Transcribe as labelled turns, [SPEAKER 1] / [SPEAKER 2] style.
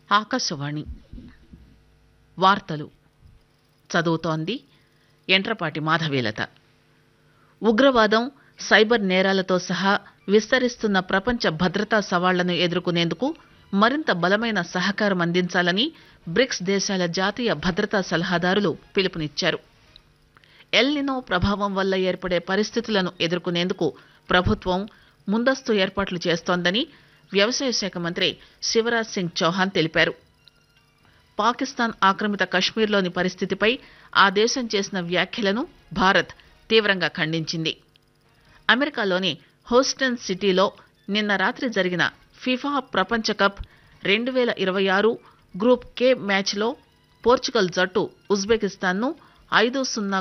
[SPEAKER 1] ఆకాశవాణి వార్తలు చదువుతోంది ఎంట్రపాటి మాధవీలత ఉగ్రవాదం సైబర్ నేరాలతో సహా విస్తరిస్తున్న ప్రపంచ భద్రతా సవాళ్లను ఎదుర్కొనేందుకు మరింత బలమైన సహకారం అందించాలని బ్రిక్స్ దేశాల జాతీయ భద్రతా సలహాదారులు పిలుపునిచ్చారు ఎల్నినో ప్రభావం వల్ల ఏర్పడే పరిస్థితులను ఎదుర్కొనేందుకు ప్రభుత్వం ముందస్తు ఏర్పాట్లు చేస్తోందని వ్యవసాయ శాఖ మంత్రి శివరాజ్ సింగ్ చౌహాన్ తెలిపారు పాకిస్తాన్ ఆక్రమిత కశ్మీర్లోని పరిస్థితిపై ఆ దేశం చేసిన వ్యాఖ్యలను భారత్ తీవ్రంగా ఖండించింది అమెరికాలోని హోస్టన్ సిటీలో నిన్న రాత్రి జరిగిన ఫిఫా ప్రపంచ కప్ రెండు వేల ఇరవై ఆరు గ్రూప్ కే మ్యాచ్లో పోర్చుగల్ జట్టు ఉజ్బెకిస్తాన్ను ఐదు సున్నా